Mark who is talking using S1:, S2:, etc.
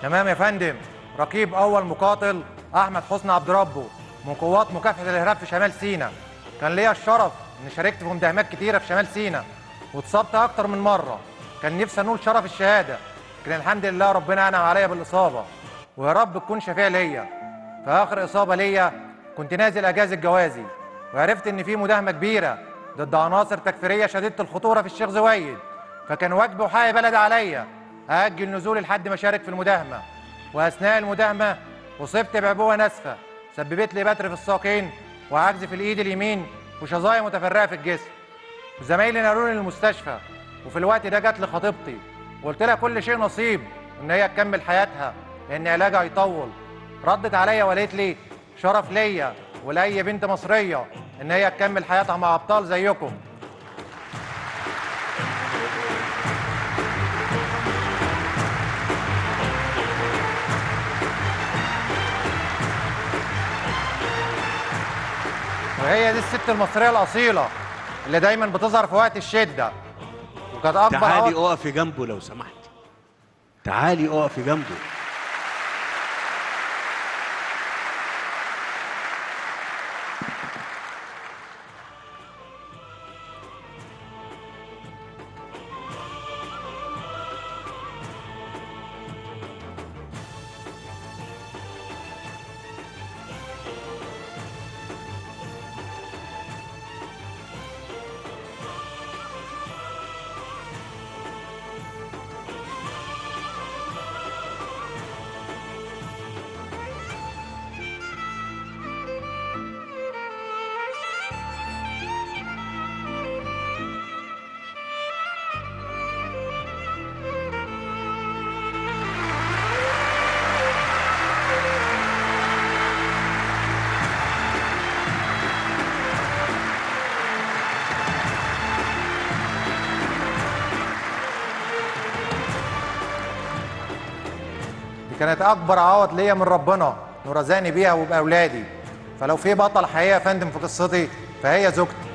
S1: تمام يا فندم رقيب اول مقاتل احمد حسني عبد ربه من قوات مكافحه الارهاب في شمال سيناء كان ليا الشرف اني شاركت في مداهمات كتيره في شمال سيناء واتصبت اكتر من مره كان نفسي انول شرف الشهاده لكن الحمد لله ربنا انعم عليا بالاصابه ويا رب تكون شفيع ليا في اخر اصابه ليا كنت نازل اجازه جوازي وعرفت ان في مداهمه كبيره ضد عناصر تكفيريه شديده الخطوره في الشيخ زويد فكان واجبي وحقي بلدي عليا اجل نزولي لحد ما اشارك في المداهمه واثناء المداهمه اصبت بعبوه ناسفه سببت لي بتر في الساقين وعجز في الايد اليمين وشظايا متفرقه في الجسم وزمايلي نقلوني للمستشفى وفي الوقت ده جات لي خطيبتي وقلت لها كل شيء نصيب ان هي تكمل حياتها لان علاجها هيطول ردت عليا وقالت لي شرف ليا ولاي بنت مصريه ان هي تكمل حياتها مع ابطال زيكم وهي دي الست المصريه الاصيله اللي دايما بتظهر في وقت الشده وكانت اكبر
S2: تعالي
S1: عقد-
S2: اقفي جنبه لو سمحتي تعالي اقفي جنبه
S1: دي كانت اكبر عوض ليا من ربنا ورزقني بيها وباولادي فلو في بطل حقيقه يا فندم في قصتي فهي زوجتي